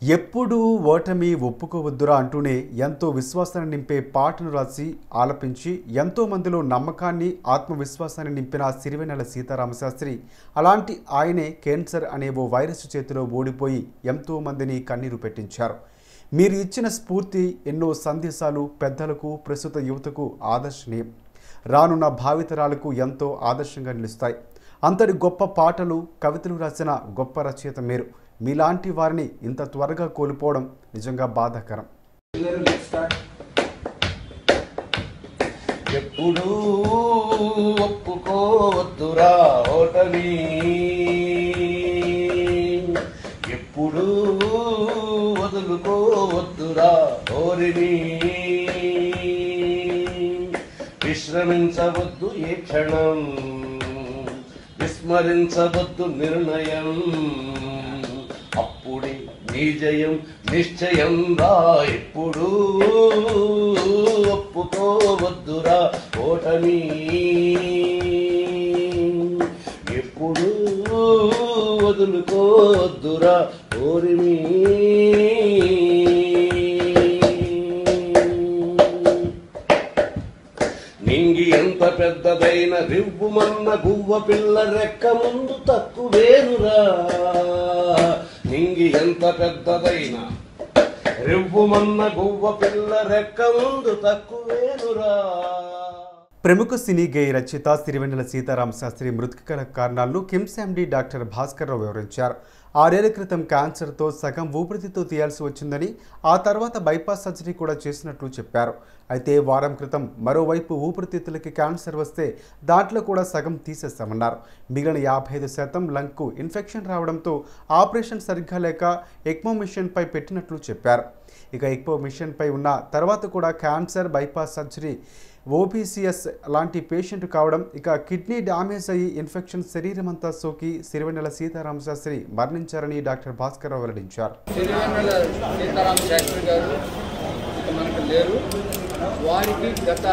ఎప్పుడూ ఓటమి ఒప్పుకోవద్దురా అంటూనే ఎంతో విశ్వాసాన్ని నింపే పాటను రాసి ఆలపించి ఎంతో మందిలో నమ్మకాన్ని ఆత్మవిశ్వాసాన్ని నింపిన సిరివెన్నెల సీతారామశాస్త్రి అలాంటి ఆయనే క్యాన్సర్ అనే ఓ వైరస్ చేతిలో ఓడిపోయి ఎంతో మందిని కన్నీరు పెట్టించారు మీరు ఇచ్చిన స్ఫూర్తి ఎన్నో సందేశాలు పెద్దలకు ప్రస్తుత యువతకు ఆదర్శనీయం రానున్న భావితరాలకు ఎంతో ఆదర్శంగా నిలుస్తాయి అంతటి గొప్ప పాటలు కవితలు రాసిన గొప్ప రచయిత మీరు మీలాంటి వారిని ఇంత త్వరగా కోల్పోవడం నిజంగా బాధాకరం ఎప్పుడూ ఒప్పుకోవద్దురా ఓటమి ఎప్పుడూ వదులుకోవద్దురా ఓరిని విశ్రమించవద్దు ఏ క్షణం విస్మరించవద్దు నిర్ణయం అప్పుడే నీ జయం నిశ్చయం రా ఎప్పుడు ఒప్పుకోవద్దురా ఓటమి ఎప్పుడు వదులుకోవద్దురా ఓరిమి నింగి ఎంత పెద్దదైన రివ్వుమన్న గువ్వ పిల్ల రెక్క ముందు తక్కువేనురా నింగి ఎంత పెద్దదైన రివ్వుమన్న గువ్వ పిల్ల రెక్క ముందు తక్కువేనురా ప్రముఖ సినీ గేయ రచయిత సిరివెన్నెల సీతారామ శాస్త్రి మృతికి గల కారణాలను కిమ్స్ ఎండి డాక్టర్ భాస్కర్ రావు వివరించారు ఆరేళ్ల క్రితం క్యాన్సర్తో సగం ఊపిరితిత్తుతో తీయాల్సి వచ్చిందని ఆ తర్వాత బైపాస్ సర్జరీ కూడా చేసినట్లు చెప్పారు అయితే వారం క్రితం మరోవైపు ఊపిరితిత్తులకి క్యాన్సర్ వస్తే దాంట్లో కూడా సగం తీసేస్తామన్నారు మిగిలిన యాభై ఐదు శాతం లంగ్కు ఇన్ఫెక్షన్ రావడంతో ఆపరేషన్ సరిగ్గా లేక ఎక్మో మిషన్పై పెట్టినట్లు చెప్పారు ఇక ఎక్మో మిషన్పై ఉన్న తర్వాత కూడా క్యాన్సర్ బైపాస్ సర్జరీ ఓబీసీఎస్ లాంటి పేషెంట్ కావడం ఇక కిడ్నీ డ్యామేజ్ అయ్యి ఇన్ఫెక్షన్ శరీరం అంతా సోకి సిరివెన్నెల సీతారామ శాస్త్రి మరణించారని డాక్టర్ భాస్కర్ రావు వెల్లడించారు సిరివెన్నెల సీతారామ శాస్త్రి గారు ఇక మనకు లేరు వారికి గత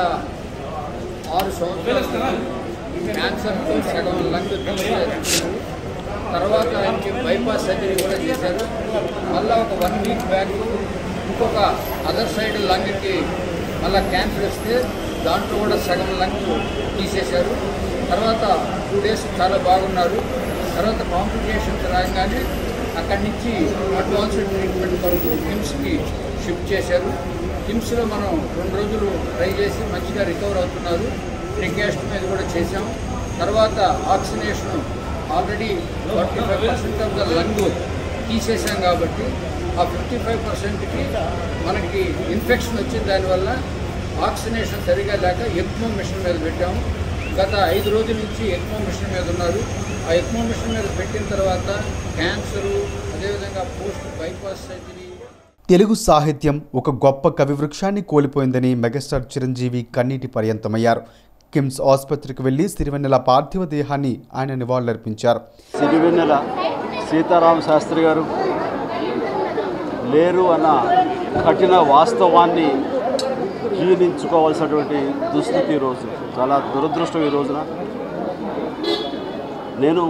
ఆరు సంవత్సరాల క్యాన్సర్తో సగం లంగ్ తీసేసారు తర్వాత ఆయనకి బైపాస్ సర్జరీ కూడా చేశారు మళ్ళీ ఒక వన్ వీక్ బ్యాక్ ఇంకొక అదర్ సైడ్ లంగ్కి మళ్ళీ క్యాన్సర్ వస్తే దాంట్లో కూడా సగం లంగ్ తీసేశారు తర్వాత టూ డేస్ చాలా బాగున్నారు తర్వాత కాంప్లికేషన్స్ రాగానే అక్కడి నుంచి అడ్వాన్స్డ్ ట్రీట్మెంట్ కొరకు కిమ్స్కి షిఫ్ట్ చేశారు కిమ్స్లో మనం రెండు రోజులు ట్రై చేసి మంచిగా రికవర్ అవుతున్నారు రిక్వెస్ట్ మీద కూడా చేశాం తర్వాత ఆక్సినేషన్ already forty five percent of the lung తీసేసాం కాబట్టి ఆ ఫిఫ్టీ ఫైవ్ పర్సెంట్కి మనకి ఇన్ఫెక్షన్ వచ్చిన దానివల్ల ఆక్సినేషన్ సరిగా లేక ఎక్మో మిషన్ మీద పెట్టాము గత ఐదు రోజుల నుంచి ఎక్మో మిషన్ మీద ఉన్నారు ఆ ఎక్మో మిషన్ మీద పెట్టిన తర్వాత క్యాన్సరు అదేవిధంగా పోస్ట్ బైపాస్ సర్జరీ తెలుగు సాహిత్యం ఒక గొప్ప కవి వృక్షాన్ని కోల్పోయిందని మెగాస్టార్ చిరంజీవి కన్నీటి పర్యంతమయ్యారు కిమ్స్ ఆసుపత్రికి వెళ్లి సిరివెన్నెల పార్థివ దేహాన్ని ఆయన నివాళులర్పించారు సిరివెన్నెల సీతారామ శాస్త్రి గారు లేరు అన్న కఠిన వాస్తవాన్ని జీర్ణించుకోవాల్సినటువంటి దుస్థితి ఈ రోజు చాలా దురదృష్టం ఈ రోజున నేను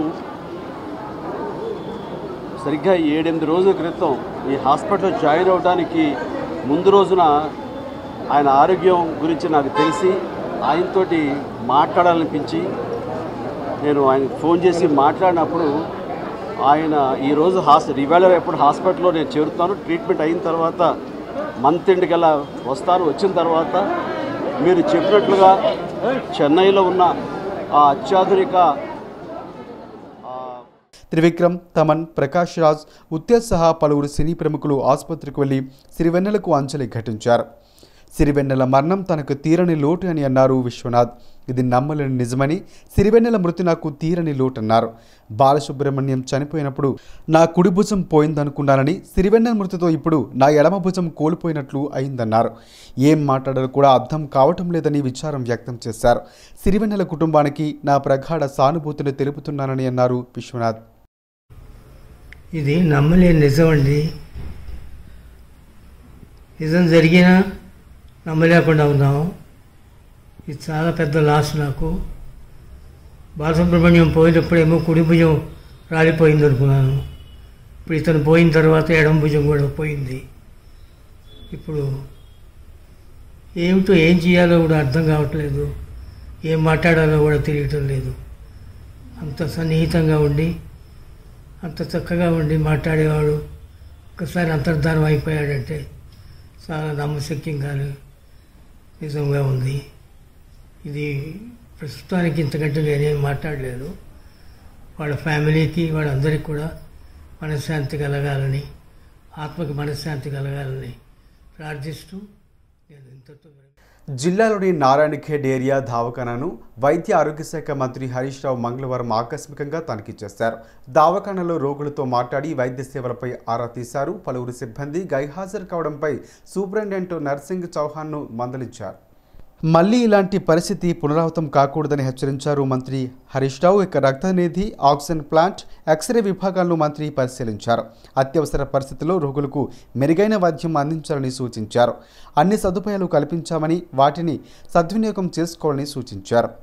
సరిగ్గా ఏడెనిమిది రోజుల క్రితం ఈ హాస్పిటల్లో జాయిన్ అవ్వడానికి ముందు రోజున ఆయన ఆరోగ్యం గురించి నాకు తెలిసి ఆయనతోటి మాట్లాడాలనిపించి నేను ఆయన ఫోన్ చేసి మాట్లాడినప్పుడు ఆయన ఈరోజు హాస్ ఇవాళ ఎప్పుడు హాస్పిటల్లో నేను చేరుతాను ట్రీట్మెంట్ అయిన తర్వాత మంత్ ఎండ్కల్లా వస్తాను వచ్చిన తర్వాత మీరు చెప్పినట్లుగా చెన్నైలో ఉన్న ఆ అత్యాధునిక ఆ, త్రివిక్రమ్ తమన్ ప్రకాష్ రాజ్ ఉత్తేజ్ సహా పలువురు సినీ ప్రముఖులు ఆసుపత్రికి వెళ్లి సిరివెన్నెలకు అంజలి ఘటించారు సిరివెన్నెల మరణం తనకు తీరని లోటు అని అన్నారు విశ్వనాథ్ ఇది నమ్మలేని నిజమని సిరివెన్నెల మృతి నాకు తీరని లోటు అన్నారు బాలసుబ్రహ్మణ్యం చనిపోయినప్పుడు నా కుడి భుజం పోయిందనుకున్నానని సిరివెన్నెల మృతితో ఇప్పుడు నా ఎడమ భుజం కోల్పోయినట్లు అయిందన్నారు ఏం మాట్లాడాలో కూడా అర్థం కావటం లేదని విచారం వ్యక్తం చేశారు సిరివెన్నెల కుటుంబానికి నా ప్రగాఢ సానుభూతిని తెలుపుతున్నానని అన్నారు విశ్వనాథ్ ఇది నమ్మలేని నిజం అండి నిజం జరిగినా నమ్మలేకుండా ఉన్నాము ఇది చాలా పెద్ద లాస్ నాకు బాలసుబ్రహ్మణ్యం పోయినప్పుడేమో కుడి భుజం రాలిపోయింది అనుకున్నాను ఇప్పుడు ఇతను పోయిన తర్వాత ఎడం భుజం కూడా పోయింది ఇప్పుడు ఏమిటో ఏం చేయాలో కూడా అర్థం కావట్లేదు ఏం మాట్లాడాలో కూడా తెలియటం లేదు అంత సన్నిహితంగా ఉండి అంత చక్కగా ఉండి మాట్లాడేవాడు ఒకసారి అంతర్ధానం అయిపోయాడంటే చాలా నమ్మశక్యంగాను నిజంగా ఉంది ఇది ప్రస్తుతానికి ఇంతకంటే నేనేం మాట్లాడలేదు వాళ్ళ ఫ్యామిలీకి వాళ్ళందరికీ కూడా మనశ్శాంతి కలగాలని ఆత్మకి మనశ్శాంతి కలగాలని ప్రార్థిస్తూ నేను ఇంతతో విరమిస్తున్నాను. జిల్లాలోని నారాయణఖేడ్ ఏరియా దవాఖానాను వైద్య ఆరోగ్య శాఖ మంత్రి హరీష్ రావు మంగళవారం ఆకస్మికంగా తనిఖీ చేశారు దవాఖానాలో రోగులతో మాట్లాడి వైద్య సేవలపై ఆరా తీశారు పలువురు సిబ్బంది గైహాజరు కావడంపై సూపరింటెండెంట్ నర్సింగ్ చౌహాన్ను మందలించారు మళ్లీ ఇలాంటి పరిస్థితి పునరావృతం కాకూడదని హెచ్చరించారు మంత్రి హరీష్ రావు ఇక రక్తనిధి ఆక్సిజన్ ప్లాంట్ ఎక్స్రే విభాగాలను మంత్రి పరిశీలించారు అత్యవసర పరిస్థితుల్లో రోగులకు మెరుగైన వైద్యం అందించాలని సూచించారు అన్ని సదుపాయాలు కల్పించామని వాటిని సద్వినియోగం చేసుకోవాలని సూచించారు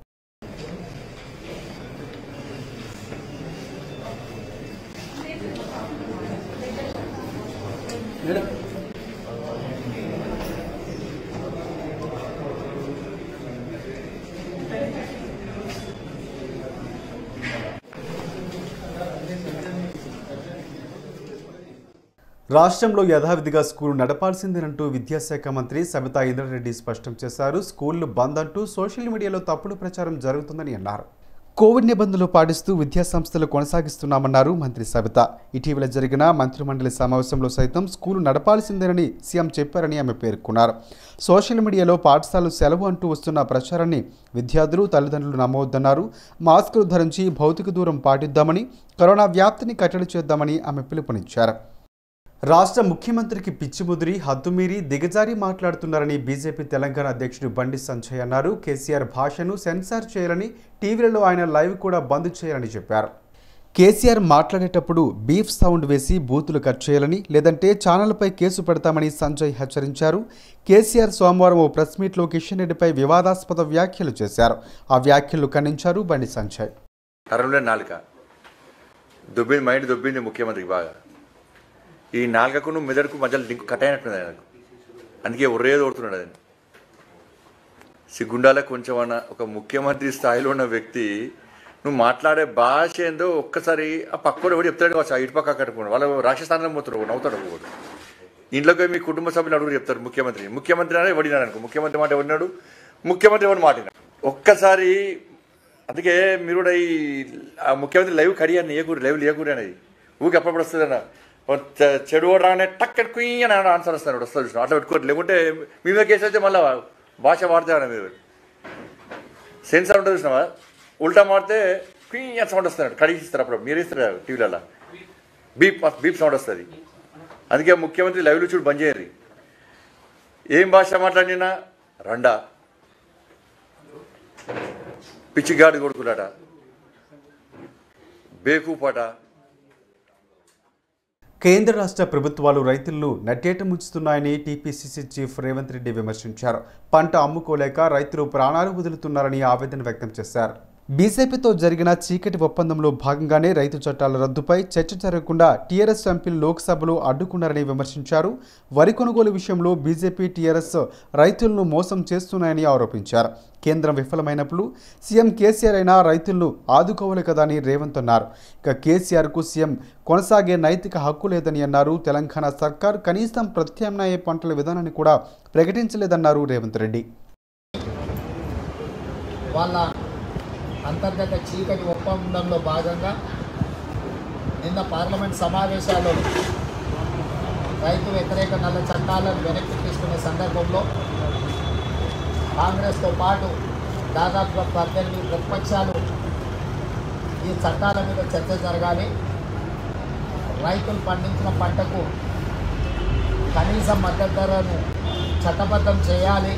రాష్ట్రంలో యథావిధిగా స్కూల్ నడపాల్సిందేనంటూ విద్యాశాఖ మంత్రి సబితా ఇంద్రారెడ్డి స్పష్టం చేశారు స్కూళ్లు బంద్ అంటూ సోషల్ మీడియాలో తప్పుడు ప్రచారం జరుగుతుందని అన్నారు కోవిడ్ నిబంధనలు పాటిస్తూ విద్యా సంస్థలు కొనసాగిస్తున్నామన్నారు మంత్రి సబిత ఇటీవల జరిగిన మంత్రిమండలి సమావేశంలో సైతం స్కూలు నడపాల్సిందేనని సీఎం చెప్పారని ఆమె పేర్కొన్నారు సోషల్ మీడియాలో పాఠశాలలు సెలవు అంటూ వస్తున్న ప్రచారాన్ని విద్యార్థులు తల్లిదండ్రులు నమ్మవద్దన్నారు మాస్కులు ధరించి భౌతిక దూరం పాటిద్దామని కరోనా వ్యాప్తిని కట్టడి చేద్దామని ఆమె పిలుపునిచ్చారు రాష్ట్ర ముఖ్యమంత్రికి పిచ్చిముదిరి హద్దుమీరి దిగజారి మాట్లాడుతున్నారని బీజేపీ తెలంగాణ అధ్యక్షుడు బండి సంజయ్ అన్నారు కేసీఆర్ భాషను సెన్సార్ చేయాలని టీవీలలో ఆయన లైవ్ కూడా బంద్ చేయాలని చెప్పారు కేసీఆర్ మాట్లాడేటప్పుడు బీఫ్ సౌండ్ వేసి బూతులు కట్ చేయాలని లేదంటే ఛానల్పై కేసు పెడతామని సంజయ్ హెచ్చరించారు కేసీఆర్ సోమవారం ఓ ప్రెస్ మీట్లో కిషన్ రెడ్డిపై వివాదాస్పద వ్యాఖ్యలు చేశారు ఆ వ్యాఖ్యలు ఖండించారు బండి సంజయ్ కరంలో నాలుక దొబ్బింది మైండ్ దొబ్బింది ముఖ్యమంత్రికి బాగా ఈ నాలుకకు నువ్వు మెదడుకు మధ్యలో లింక్ కట్ అయినట్టుంది ఆయనకు అందుకే ఒర్రేది ఓడుతున్నాడు అది సిగ్గుండాల కొంచెం అన్న ఒక ముఖ్యమంత్రి స్థాయిలో ఉన్న వ్యక్తి నువ్వు మాట్లాడే భాష ఏందో ఒక్కసారి ఆ పక్కడు ఎవడు చెప్తాడు కావచ్చు ఆ ఇటు పక్క కట్టుకోండి వాళ్ళు రాక్షస్థానం పోతారు నవ్వుతాడు ఒకడు ఇంట్లోకి పోయి మీ కుటుంబ సభ్యులు అడుగురు చెప్తారు ముఖ్యమంత్రి ముఖ్యమంత్రి అనే ఎవడినాడు అనుకో ముఖ్యమంత్రి మాట ఎవడినాడు ముఖ్యమంత్రి ఎవడు మాట విన్నాడు. ఒక్కసారి అందుకే మీరు కూడా ఈ ఆ ముఖ్యమంత్రి లైవ్ కడియాన్ని లేకూరు లైవ్ లేకూరు అనేది ఊరికి అప్పుడప్పుడు వస్తుంది అన్న చె- చెడు కూడా రాగానే టక్ కుయ్యి అని ఆన్సర్ వస్తాడు వస్తుంది చూసిన అట్లా పెట్టుకోరు లేకుంటే మీ మీద కేసు అయితే మళ్ళీ భాష వాడతారు మీరు సెన్సార్ ఉంటుంది చూసినావా ఉల్టా మాడితే కుయ్యి అని సౌండ్ వస్తున్నాడు కడిగి ఇస్తారు అప్పుడు మీరు ఇస్తారు టీవీలలో బీప్ బీప్ సౌండ్ వస్తుంది అందుకే ముఖ్యమంత్రి లైవ్లో చూడు బంద్ చేయరు ఏం భాష మాట్లాడినా రండా పిచ్చిగాడి కొడుకులాట బేకూపాట కేంద్ర రాష్ట్ర ప్రభుత్వాలు రైతులను నట్టేట ముంచుతున్నాయని టీపీసీసీ చీఫ్ రేవంత్ రెడ్డి విమర్శించారు పంట అమ్ముకోలేక రైతులు ప్రాణాలు వదులుతున్నారని ఆవేదన వ్యక్తం చేశారు బీజేపీతో జరిగిన చీకటి ఒప్పందంలో భాగంగానే రైతు చట్టాల రద్దుపై చర్చ జరగకుండా టీఆర్ఎస్ ఎంపీలు లోక్సభలో అడ్డుకున్నారని విమర్శించారు వరి కొనుగోలు విషయంలో బీజేపీ టీఆర్ఎస్ రైతులను మోసం చేస్తున్నాయని ఆరోపించారు కేంద్రం విఫలమైనప్పుడు సీఎం కేసీఆర్ అయినా రైతులను ఆదుకోవాలి కదా అని రేవంత్ అన్నారు ఇక కేసీఆర్కు సీఎం కొనసాగే నైతిక హక్కు లేదని అన్నారు తెలంగాణ సర్కార్ కనీసం ప్రత్యామ్నాయ పంటల విధానాన్ని కూడా ప్రకటించలేదన్నారు రేవంత్ రెడ్డి వాళ్ళ అంతర్గత చీకటి ఒప్పందంలో భాగంగా నిన్న పార్లమెంట్ సమావేశాల్లో రైతు వ్యతిరేక నల్ల చట్టాలను వెనక్కి తీసుకునే సందర్భంలో కాంగ్రెస్తో పాటు దాదాపుగా పద్దెనిమిది ప్రతిపక్షాలు ఈ చట్టాల మీద చర్చ జరగాలి రైతులు పండించిన పంటకు కనీస మద్దతు ధరను చట్టబద్ధం చేయాలి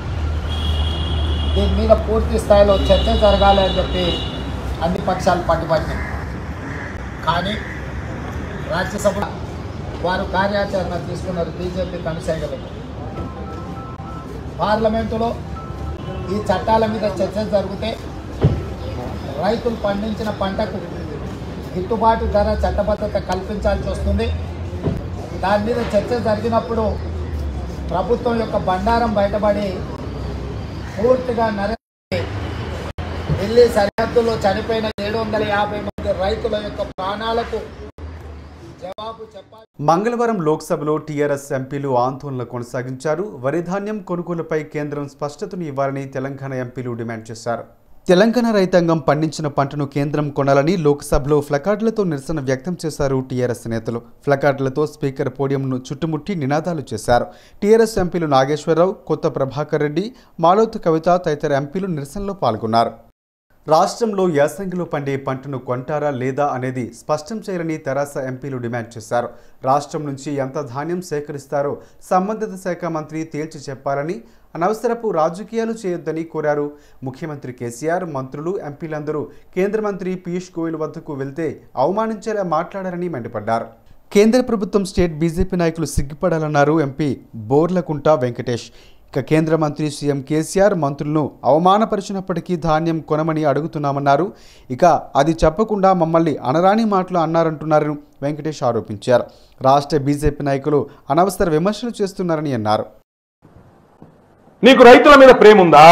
దీని మీద పూర్తి స్థాయిలో చర్చ జరగాలి అని చెప్పి అన్ని పక్షాలు పట్టుబట్టినాయి కానీ రాజ్యసభ వారు కార్యాచరణ తీసుకున్నారు బీజేపీ కనుసైగలు పార్లమెంటులో ఈ చట్టాల మీద చర్చ జరిగితే రైతులు పండించిన పంటకు గిట్టుబాటు ధర చట్టబద్ధత కల్పించాల్సి వస్తుంది దాని మీద చర్చ జరిగినప్పుడు ప్రభుత్వం యొక్క బండారం బయటపడి పూర్తిగా నరేంద్ర ఢిల్లీ సరిహద్దులో చనిపోయిన ఏడు వందల యాభై మంది రైతుల యొక్క ప్రాణాలకు జవాబు చెప్పాలి మంగళవారం లోక్సభలో టీఆర్ఎస్ ఎంపీలు ఆందోళన కొనసాగించారు వరి ధాన్యం కొనుగోలుపై కేంద్రం స్పష్టతను ఇవ్వాలని తెలంగాణ ఎంపీలు డిమాండ్ చేశారు తెలంగాణ రైతాంగం పండించిన పంటను కేంద్రం కొనాలని లోక్సభలో ఫ్లకార్డులతో నిరసన వ్యక్తం చేశారు టీఆర్ఎస్ నేతలు ఫ్లకార్డులతో స్పీకర్ పోడియంను చుట్టుముట్టి నినాదాలు చేశారు టీఆర్ఎస్ ఎంపీలు నాగేశ్వరరావు కొత్త ప్రభాకర్ రెడ్డి మాలోతు కవిత తదితర ఎంపీలు నిరసనలో పాల్గొన్నారు రాష్ట్రంలో యాసంగిలో పండే పంటను కొంటారా లేదా అనేది స్పష్టం చేయాలని తెరాస ఎంపీలు డిమాండ్ చేశారు రాష్ట్రం నుంచి ఎంత ధాన్యం సేకరిస్తారో సంబంధిత శాఖ మంత్రి తేల్చి చెప్పాలని అనవసరపు రాజకీయాలు చేయొద్దని కోరారు ముఖ్యమంత్రి కేసీఆర్ మంత్రులు ఎంపీలందరూ కేంద్ర మంత్రి పీయూష్ గోయల్ వద్దకు వెళ్తే అవమానించేలా మాట్లాడారని మండిపడ్డారు కేంద్ర ప్రభుత్వం స్టేట్ బీజేపీ నాయకులు సిగ్గుపడాలన్నారు ఎంపీ బోర్లకుంట వెంకటేష్ ఇక కేంద్ర మంత్రి సీఎం కేసీఆర్ మంత్రులను అవమానపరిచినప్పటికీ ధాన్యం కొనమని అడుగుతున్నామన్నారు ఇక అది చెప్పకుండా మమ్మల్ని అనరాని మాటలు అన్నారంటున్నారని వెంకటేష్ ఆరోపించారు రాష్ట్ర బీజేపీ నాయకులు అనవసర విమర్శలు చేస్తున్నారని అన్నారు నీకు రైతుల మీద ప్రేమ ఉందా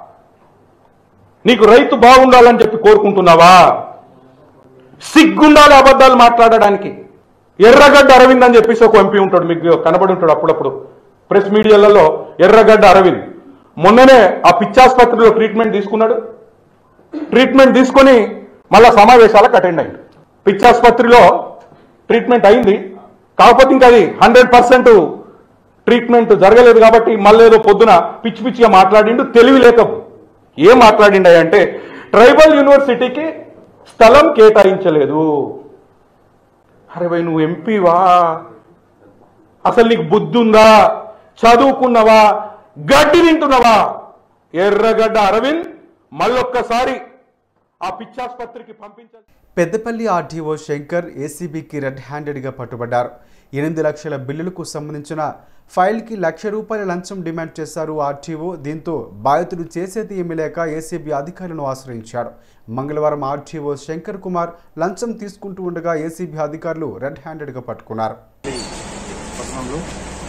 నీకు రైతు బాగుండాలని చెప్పి కోరుకుంటున్నావా సిగ్గుండాలి అబద్ధాలు మాట్లాడడానికి ఎర్రగడ్డ అరవింద్ అని చెప్పేసి ఒక ఎంపీ ఉంటాడు మీకు కనబడి ఉంటాడు అప్పుడప్పుడు ప్రెస్ మీడియాలలో ఎర్రగడ్డ అరవింద్ మొన్ననే ఆ పిచ్చాసుపత్రిలో ట్రీట్మెంట్ తీసుకున్నాడు ట్రీట్మెంట్ తీసుకొని మళ్ళా సమావేశాలకు అటెండ్ అయ్యింది పిచ్చాసుపత్రిలో ట్రీట్మెంట్ అయింది కాకపోతే ఇంకా అది హండ్రెడ్ పర్సెంట్ ట్రీట్మెంట్ జరగలేదు కాబట్టి మళ్ళీ ఏదో పొద్దున పిచ్చి పిచ్చిగా మాట్లాడిండు తెలివి లేక ఏం మాట్లాడిండు అంటే ట్రైబల్ యూనివర్సిటీకి స్థలం కేటాయించలేదు అరే భయ్ నువ్వు ఎంపీవా అసలు నీకు బుద్ధి ఉందా చదువుకున్నావా గడ్డి తింటున్నావా ఎర్రగడ్డ అరవింద్ మళ్ళొక్కసారి ఆ పిచ్చాసుపత్రికి పంపించాలి పెద్దపల్లి ఆర్టీఓ శంకర్ ఏసీబీకి రెడ్ హ్యాండెడ్గా పట్టుబడ్డారు ఎనిమిది లక్షల బిల్లులకు సంబంధించిన ఫైల్కి లక్ష రూపాయల లంచం డిమాండ్ చేశారు ఆర్టీఓ దీంతో బాధితుడు చేసేది ఏమీ లేక ఏసీబీ అధికారులను ఆశ్రయించాడు మంగళవారం ఆర్టీఓ శంకర్ కుమార్ లంచం తీసుకుంటూ ఉండగా ఏసీబీ అధికారులు రెడ్ హ్యాండెడ్గా పట్టుకున్నారు పట్టణంలో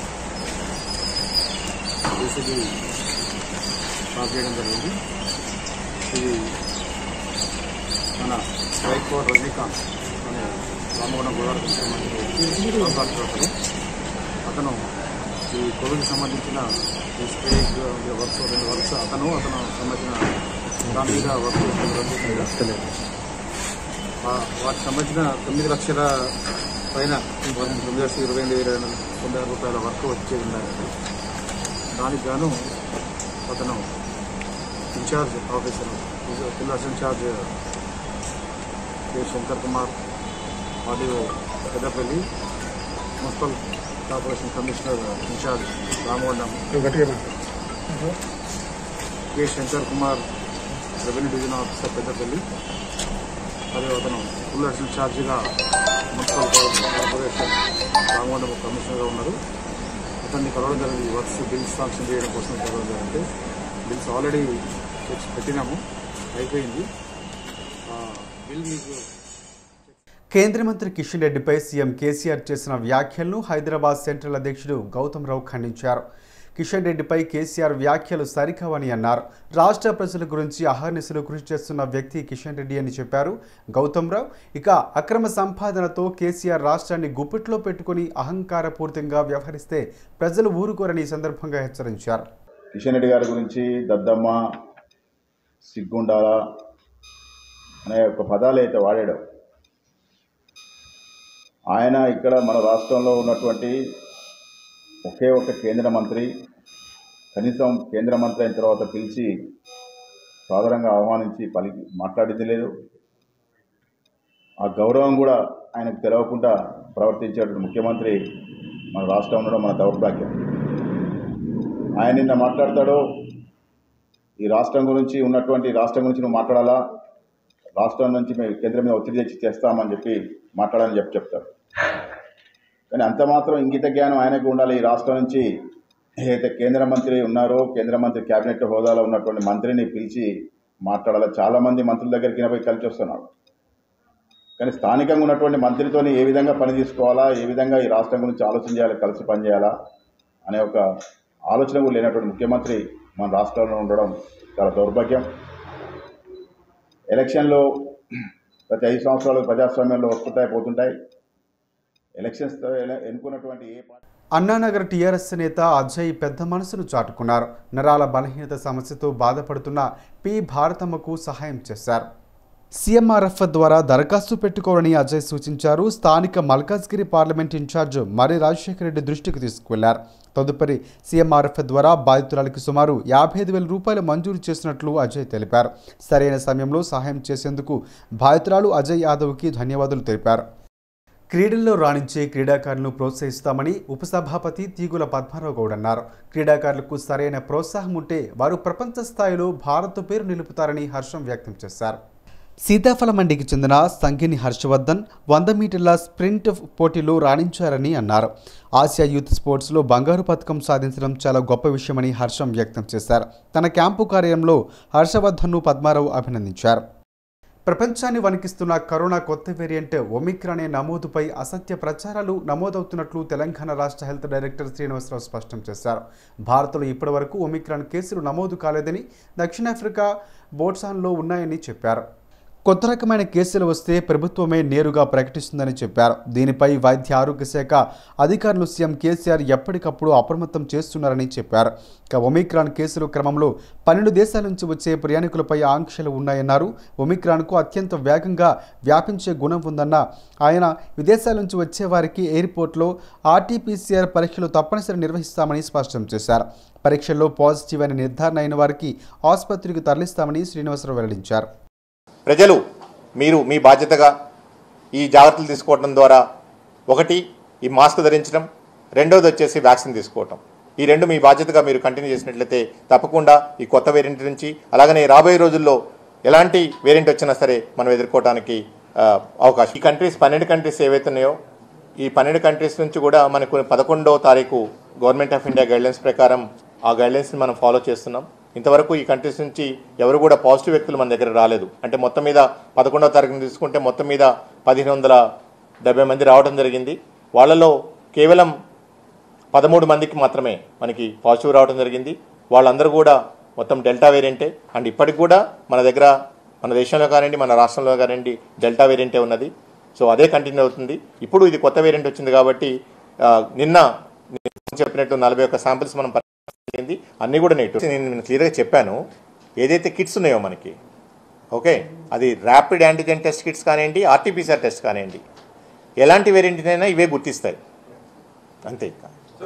ఏసీబీ స్టార్ట్ చేయడం జరిగింది ఇది మన స్ట్రైక్ ఫోర్ రజనీకాంత్ అనే రామగుండం గోదావరి సంబంధించిన అతను అతను ఈ కోవిడ్కి సంబంధించిన ఈ స్ట్రైక్ వర్క్స్ రెండు వర్క్స్ అతను అతను సంబంధించిన దాని మీద వర్క్ చేస్తున్న ఆ- వాటికి సంబంధించిన తొమ్మిది లక్షల పైన తొమ్మిది లక్షల ఇరవై ఎనిమిది వేల తొంభై ఆరు రూపాయల వర్క్ వచ్చేది ఉన్నాయండి దానికి గాను అతను incharge officer pillars incharge K Shankar Kumar RDO Peddapalli municipal corporation commissioner incharge Ramagundam K Shankar Kumar revenue division officer Peddapalli మరియు అతను ఫుల్ అడిషనల్ ఛార్జిగా మున్సిపల్ కార్పొరేషన్ రామగుండం కమిషనర్గా ఉన్నారు అతన్ని కలవడం జరిగింది వర్క్స్ బిల్స్ శాంక్షన్ చేయడం కోసం కలవడం జరిగింది బిల్స్ ఆల్రెడీ తెచ్చి పెట్టినాము అయిపోయింది ఆ, బిల్ మీకు కేంద్ర మంత్రి కిషన్ రెడ్డిపై సీఎం కేసీఆర్ చేసిన వ్యాఖ్యలను హైదరాబాద్ సెంట్రల్ అధ్యక్షుడు గౌతమ్ రావు ఖండించారు కిషన్ రెడ్డిపై కేసీఆర్ వ్యాఖ్యలు సరికావని అన్నారు రాష్ట్ర ప్రజల గురించి అహర్నిశలు కృషి చేస్తున్న వ్యక్తి కిషన్ రెడ్డి అని చెప్పారు గౌతమ్ రావు ఇక అక్రమ సంపాదనతో కేసీఆర్ రాష్ట్రాన్ని గుప్పిట్లో పెట్టుకుని అహంకారపూరితంగా వ్యవహరిస్తే ప్రజలు ఊరుకోరని ఈ సందర్భంగా హెచ్చరించారు కిషన్ రెడ్డి గారి గురించి దద్దమ్మ సిగ్గుండాల అనే ఒక పదాలు అయితే వాడాడు ఆయన ఇక్కడ మన రాష్ట్రంలో ఉన్నటువంటి ఒకే ఒక కేంద్ర మంత్రి కనీసం కేంద్ర మంత్రి అయిన తర్వాత పిలిచి సాధారణంగా ఆహ్వానించి పలికి మాట్లాడింది లేదు ఆ గౌరవం కూడా ఆయనకు తెలవకుండా ప్రవర్తించేటువంటి ముఖ్యమంత్రి మన రాష్ట్రం ఉండడం మన దౌర్భాగ్యం ఆయన నిన్న మాట్లాడతాడో ఈ రాష్ట్రం గురించి ఉన్నటువంటి రాష్ట్రం గురించి నువ్వు మాట్లాడాలా రాష్ట్రం నుంచి మేము కేంద్రం మీద ఒత్తిడి తెచ్చి చేస్తామని చెప్పి మాట్లాడాలని చెప్పి చెప్తారు కానీ అంత మాత్రం ఇంగిత జ్ఞానం ఆయనకు ఉండాలి ఈ రాష్ట్రం నుంచి ఏదైతే కేంద్ర మంత్రి ఉన్నారో కేంద్ర మంత్రి కేబినెట్ హోదాలో ఉన్నటువంటి మంత్రిని పిలిచి మాట్లాడాలి చాలామంది మంత్రుల దగ్గరికి పోయి కలిసి వస్తున్నారు కానీ స్థానికంగా ఉన్నటువంటి మంత్రితోని ఏ విధంగా పని తీసుకోవాలా ఏ విధంగా ఈ రాష్ట్రం గురించి ఆలోచన చేయాలి కలిసి పనిచేయాలా అనే ఒక ఆలోచన కూడా లేనటువంటి ముఖ్యమంత్రి మన రాష్ట్రంలో ఉండడం చాలా దౌర్భాగ్యం ఎలక్షన్లో ప్రతి ఐదు సంవత్సరాలు ప్రజాస్వామ్యంలో వస్తుంటాయి పోతుంటాయి ఎలక్షన్స్తో ఎల- ఎన్నుకున్నటువంటి ఏ పార్టీ అన్నానగర్ టీఆర్ఎస్ నేత అజయ్ పెద్ద మనసును చాటుకున్నారు నరాల బలహీనత సమస్యతో బాధపడుతున్న పి భారతమ్మకు సహాయం చేశారు సీఎంఆర్ఎఫ్ ద్వారా దరఖాస్తు పెట్టుకోవాలని అజయ్ సూచించారు స్థానిక మల్కాజ్గిరి పార్లమెంట్ ఇన్ఛార్జ్ మరి రాజశేఖర రెడ్డి దృష్టికి తీసుకువెళ్లారు తదుపరి సీఎంఆర్ఎఫ్ ద్వారా బాధితురాలికి సుమారు యాభై ఐదు వేల రూపాయలు మంజూరు చేసినట్లు అజయ్ తెలిపారు సరైన సమయంలో సహాయం చేసేందుకు బాధితురాలు అజయ్ యాదవ్కి ధన్యవాదాలు తెలిపారు క్రీడల్లో రాణించే క్రీడాకారులను ప్రోత్సహిస్తామని ఉపసభాపతి తీగుల పద్మారావు గౌడ్ అన్నారు క్రీడాకారులకు సరైన ప్రోత్సాహం ఉంటే వారు ప్రపంచ స్థాయిలో భారత్ పేరు నిలుపుతారని హర్షం వ్యక్తం చేశారు సీతాఫల మండికి చెందిన సంగిని హర్షవర్ధన్ వంద మీటర్ల స్ప్రింట్ పోటీలో రాణించారని అన్నారు ఆసియా యూత్ స్పోర్ట్స్లో బంగారు పథకం సాధించడం చాలా గొప్ప విషయమని హర్షం వ్యక్తం చేశారు తన క్యాంపు కార్యంలో హర్షవర్ధన్ను పద్మారావు అభినందించారు ప్రపంచాన్ని వణికిస్తున్న కరోనా కొత్త వేరియంట్ ఒమిక్రాన్ అనే నమోదుపై అసత్య ప్రచారాలు నమోదవుతున్నట్లు తెలంగాణ రాష్ట్ర హెల్త్ డైరెక్టర్ శ్రీనివాసరావు స్పష్టం చేశారు భారత్లో ఇప్పటివరకు ఒమిక్రాన్ కేసులు నమోదు కాలేదని దక్షిణాఫ్రికా బోట్సాన్లో ఉన్నాయని చెప్పారు కొత్త రకమైన కేసులు వస్తే ప్రభుత్వమే నేరుగా ప్రకటిస్తుందని చెప్పారు దీనిపై వైద్య ఆరోగ్య శాఖ అధికారులు సీఎం కేసీఆర్ ఎప్పటికప్పుడు అప్రమత్తం చేస్తున్నారని చెప్పారు ఇక ఒమిక్రాన్ కేసుల క్రమంలో పన్నెండు దేశాల నుంచి వచ్చే ప్రయాణికులపై ఆంక్షలు ఉన్నాయన్నారు ఒమిక్రాన్కు అత్యంత వేగంగా వ్యాపించే గుణం ఉందన్న ఆయన విదేశాల నుంచి వచ్చే వారికి ఎయిర్పోర్ట్లో ఆర్టీపీసీఆర్ పరీక్షలు తప్పనిసరి నిర్వహిస్తామని స్పష్టం చేశారు పరీక్షల్లో పాజిటివ్ అని నిర్ధారణ అయిన వారికి ఆసుపత్రికి తరలిస్తామని శ్రీనివాసరావు వెల్లడించారు ప్రజలు మీరు మీ బాధ్యతగా ఈ జాగ్రత్తలు తీసుకోవడం ద్వారా ఒకటి ఈ మాస్క్ ధరించడం రెండోది వచ్చేసి వ్యాక్సిన్ తీసుకోవటం ఈ రెండు మీ బాధ్యతగా మీరు కంటిన్యూ చేసినట్లయితే తప్పకుండా ఈ కొత్త వేరియంట్ నుంచి అలాగనే రాబోయే రోజుల్లో ఎలాంటి వేరియంట్ వచ్చినా సరే మనం ఎదుర్కోవడానికి ఆ, అవకాశం ఈ కంట్రీస్ పన్నెండు కంట్రీస్ ఏవైతే ఉన్నాయో ఈ పన్నెండు కంట్రీస్ నుంచి కూడా మనకు పదకొండవ తారీఖు గవర్నమెంట్ ఆఫ్ ఇండియా గైడ్లైన్స్ ప్రకారం ఆ గైడ్లైన్స్ని మనం ఫాలో చేస్తున్నాం ఇంతవరకు ఈ కంట్రీస్ నుంచి ఎవరు కూడా పాజిటివ్ వ్యక్తులు మన దగ్గర రాలేదు అంటే మొత్తం మీద పదకొండవ తారీఖున తీసుకుంటే మొత్తం మీద పదిహేను వందల డెబ్బై మంది రావడం జరిగింది వాళ్ళలో కేవలం పదమూడు మందికి మాత్రమే మనకి పాజిటివ్ రావడం జరిగింది వాళ్ళందరూ కూడా మొత్తం డెల్టా వేరియంటే అండ్ ఇప్పటికి కూడా మన దగ్గర మన దేశంలో కానివ్వండి మన రాష్ట్రంలో కానివ్వండి డెల్టా వేరియంటే ఉన్నది సో అదే కంటిన్యూ అవుతుంది ఇప్పుడు ఇది కొత్త వేరియంట్ వచ్చింది కాబట్టి ఆ, నిన్న నేను చెప్పినట్టు నలభై ఒక్క శాంపిల్స్ మనం పరిశీలించింది అన్నీ కూడా నెగిటివ్ నేను క్లియర్గా చెప్పాను ఏదైతే కిట్స్ ఉన్నాయో మనకి ఓకే అది ర్యాపిడ్ యాంటిజెన్ టెస్ట్ కిట్స్ కానివ్వండి ఆర్టీపీసీఆర్ టెస్ట్ కానివ్వండి ఎలాంటి వేరియంట్ అయినా ఇవే గుర్తిస్తాయి అంతే ఇంకా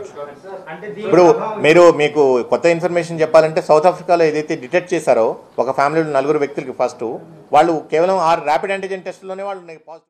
ఇప్పుడు మీరు మీకు కొత్త ఇన్ఫర్మేషన్ చెప్పాలంటే సౌత్ ఆఫ్రికాలో ఏదైతే డిటెక్ట్ చేశారో ఒక ఫ్యామిలీలో నలుగురు వ్యక్తులకి ఫస్ట్ వాళ్ళు కేవలం ఆ ర్యాపిడ్ యాంటిజెన్ టెస్ట్లోనే వాళ్ళు పాజిటివ్